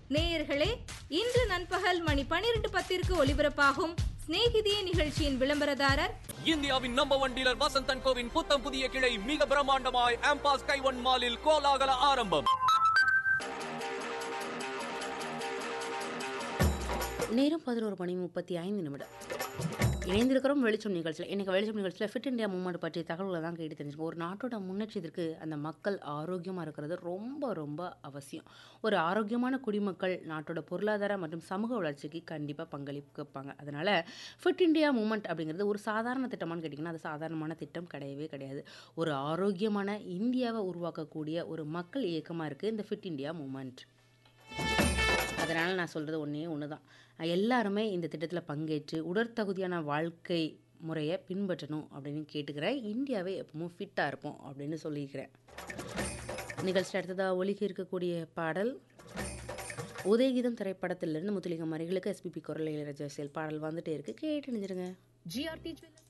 நேயர்களே இன்று நண்பகல் மணி பனிரெண்டு பத்திற்கு ஒலிபரப்பாகும் சிநேகிதியே நிகழ்ச்சியின் விளம்பரதாரர் இந்தியாவின் நம்பர் ஒன் டீலர் வசந்தன் கோவின் புத்தம் புதிய கிளை மிக பிரம்மாண்டமாய் ஆம்பாஸ் கைவன் மாலில் கோலாகல ஆரம்பம் நேரம் பதினோரு மணி முப்பத்தி ஐந்து நிமிடம் இணைந்திருக்கிறோம் வெளிச்சம் நிகழ்ச்சியில் இன்றைக்கி வெளிச்சம் நிகழ்ச்சியில் ஃபிட் இந்தியா மூவ்மெண்ட் பற்றிய தகவல்களை தான் கேட்டு தெரிஞ்சுக்கோம் ஒரு நாட்டோட முன்னேற்றத்திற்கு அந்த மக்கள் ஆரோக்கியமாக இருக்கிறது ரொம்ப ரொம்ப அவசியம் ஒரு ஆரோக்கியமான குடிமக்கள் நாட்டோட பொருளாதார மற்றும் சமூக வளர்ச்சிக்கு கண்டிப்பாக பங்களிப்பாங்க அதனால் ஃபிட் இந்தியா மூவ்மெண்ட் அப்படிங்கிறது ஒரு சாதாரண திட்டமானு கேட்டிங்கன்னா அது சாதாரணமான திட்டம் கிடையவே கிடையாது ஒரு ஆரோக்கியமான இந்தியாவை உருவாக்கக்கூடிய ஒரு மக்கள் இயக்கமாக இருக்குது இந்த ஃபிட் இந்தியா மூவ்மெண்ட் அதனால் நான் சொல்கிறது ஒன்றே ஒன்று தான் எல்லாருமே இந்த திட்டத்தில் பங்கேற்று உடற்தகுதியான வாழ்க்கை முறையை பின்பற்றணும் அப்படின்னு கேட்டுக்கிறேன் இந்தியாவே எப்பவும் ஃபிட்டாக இருப்போம் அப்படின்னு சொல்லியிருக்கிறேன் நிகழ்ச்சி அடுத்ததாக ஒலிக்க இருக்கக்கூடிய பாடல் உதயகீதம் திரைப்படத்திலிருந்து முத்துலிங்கம் மறைகளுக்கு எஸ்பிபி குரல் இளையராஜா செயல் பாடல் வந்துட்டே இருக்கு கேட்டு நினைச்சிருங்க ஜிஆர்டி ஜுவல்லர்ஸ்